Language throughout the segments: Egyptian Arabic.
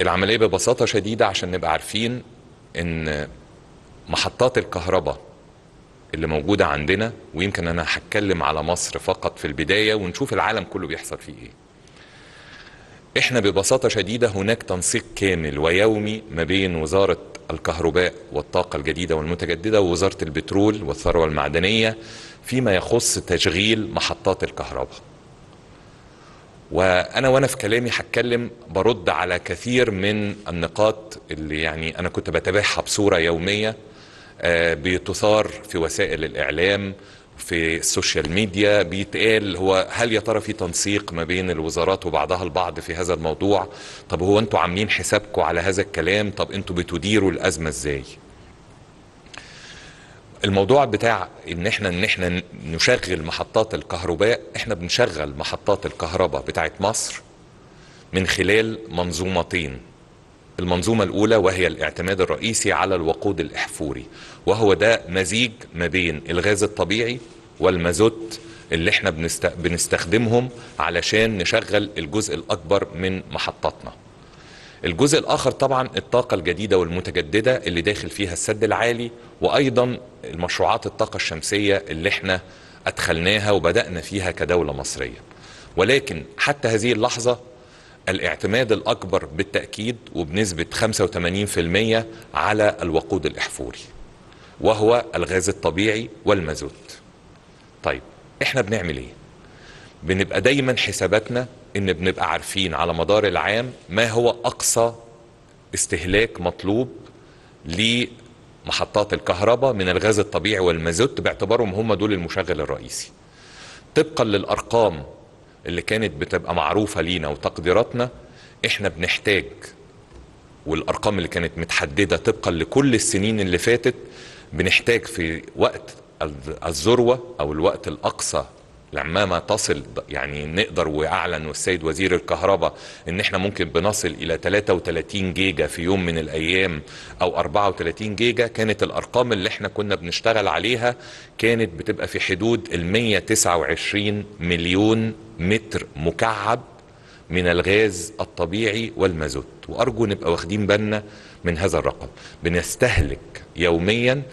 العملية ببساطة شديدة عشان نبقى عارفين ان محطات الكهرباء اللي موجودة عندنا ويمكن انا هتكلم على مصر فقط في البداية ونشوف العالم كله بيحصل فيه ايه احنا ببساطة شديدة هناك تنسيق كامل ويومي ما بين وزارة الكهرباء والطاقة الجديدة والمتجددة ووزارة البترول والثروة المعدنية فيما يخص تشغيل محطات الكهرباء وانا وانا في كلامي هتكلم برد على كثير من النقاط اللي يعني انا كنت بتابعها بصوره يوميه آه، بتثار في وسائل الاعلام في السوشيال ميديا بيتقال هو هل يا ترى في تنسيق ما بين الوزارات وبعضها البعض في هذا الموضوع طب هو انتوا عاملين حسابكم على هذا الكلام طب انتوا بتديروا الازمه ازاي الموضوع بتاع ان احنا ان احنا نشغل محطات الكهرباء احنا بنشغل محطات الكهرباء بتاعت مصر من خلال منظومتين المنظومة الأولى وهي الاعتماد الرئيسي على الوقود الإحفوري وهو ده مزيج ما بين الغاز الطبيعي والمازوت اللي احنا بنست... بنستخدمهم علشان نشغل الجزء الأكبر من محطاتنا الجزء الآخر طبعا الطاقة الجديدة والمتجددة اللي داخل فيها السد العالي وأيضا المشروعات الطاقة الشمسية اللي احنا أدخلناها وبدأنا فيها كدولة مصرية ولكن حتى هذه اللحظة الاعتماد الأكبر بالتأكيد وبنسبة 85% على الوقود الإحفوري وهو الغاز الطبيعي والمازوت طيب احنا بنعمل ايه بنبقى دايما حساباتنا ان بنبقى عارفين على مدار العام ما هو اقصى استهلاك مطلوب لمحطات الكهرباء من الغاز الطبيعي والمازوت باعتبارهم هم دول المشغل الرئيسي طبقا للارقام اللي كانت بتبقى معروفة لينا وتقديراتنا احنا بنحتاج والارقام اللي كانت متحددة طبقا لكل السنين اللي فاتت بنحتاج في وقت الذروة او الوقت الاقصى لما ما تصل يعني نقدر واعلن والسيد وزير الكهرباء ان احنا ممكن بنصل الى 33 جيجا في يوم من الايام او 34 جيجا كانت الارقام اللي احنا كنا بنشتغل عليها كانت بتبقى في حدود ال 129 مليون متر مكعب من الغاز الطبيعي والمازوت وارجو نبقى واخدين بالنا من هذا الرقم بنستهلك يوميا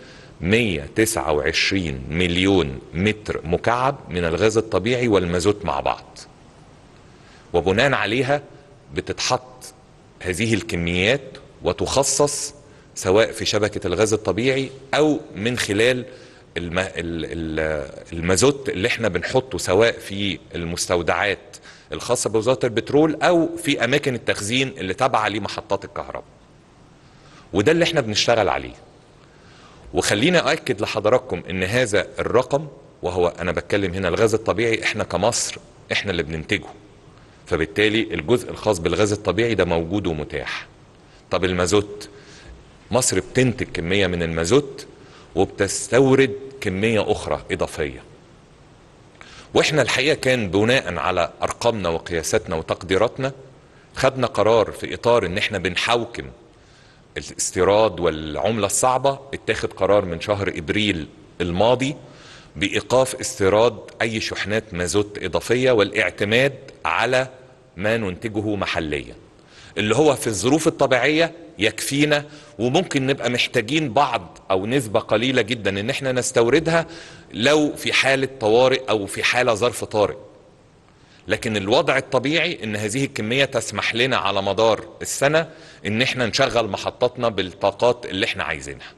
129 مليون متر مكعب من الغاز الطبيعي والمازوت مع بعض وبناء عليها بتتحط هذه الكميات وتخصص سواء في شبكة الغاز الطبيعي أو من خلال الم... المازوت اللي احنا بنحطه سواء في المستودعات الخاصة بوزارة البترول أو في أماكن التخزين اللي تابعة لمحطات الكهرباء وده اللي احنا بنشتغل عليه وخليني أؤكد لحضراتكم ان هذا الرقم وهو انا بتكلم هنا الغاز الطبيعي احنا كمصر احنا اللي بننتجه فبالتالي الجزء الخاص بالغاز الطبيعي ده موجود ومتاح طب المازوت مصر بتنتج كمية من المازوت وبتستورد كمية اخرى اضافية واحنا الحقيقة كان بناء على ارقامنا وقياساتنا وتقديراتنا خدنا قرار في اطار ان احنا بنحوكم الاستيراد والعملة الصعبة اتخذ قرار من شهر ابريل الماضي بايقاف استيراد اي شحنات مازوت اضافية والاعتماد على ما ننتجه محليا اللي هو في الظروف الطبيعية يكفينا وممكن نبقى محتاجين بعض او نسبة قليلة جدا ان احنا نستوردها لو في حالة طوارئ او في حالة ظرف طارئ لكن الوضع الطبيعي ان هذه الكمية تسمح لنا على مدار السنة ان احنا نشغل محطاتنا بالطاقات اللي احنا عايزينها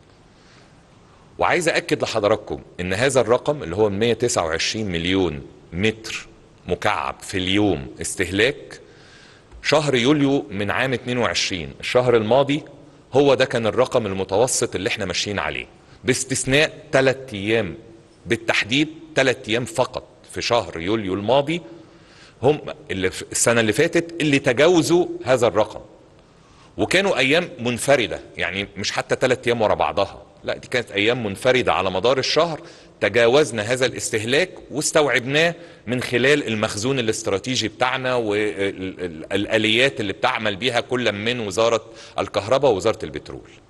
وعايز اكد لحضراتكم ان هذا الرقم اللي هو 129 مليون متر مكعب في اليوم استهلاك شهر يوليو من عام 22 الشهر الماضي هو ده كان الرقم المتوسط اللي احنا ماشيين عليه باستثناء ثلاث ايام بالتحديد ثلاث ايام فقط في شهر يوليو الماضي هم اللي في السنه اللي فاتت اللي تجاوزوا هذا الرقم وكانوا ايام منفرده يعني مش حتى ثلاث ايام ورا بعضها لا دي كانت ايام منفرده على مدار الشهر تجاوزنا هذا الاستهلاك واستوعبناه من خلال المخزون الاستراتيجي بتاعنا والاليات اللي بتعمل بيها كل من وزاره الكهرباء ووزاره البترول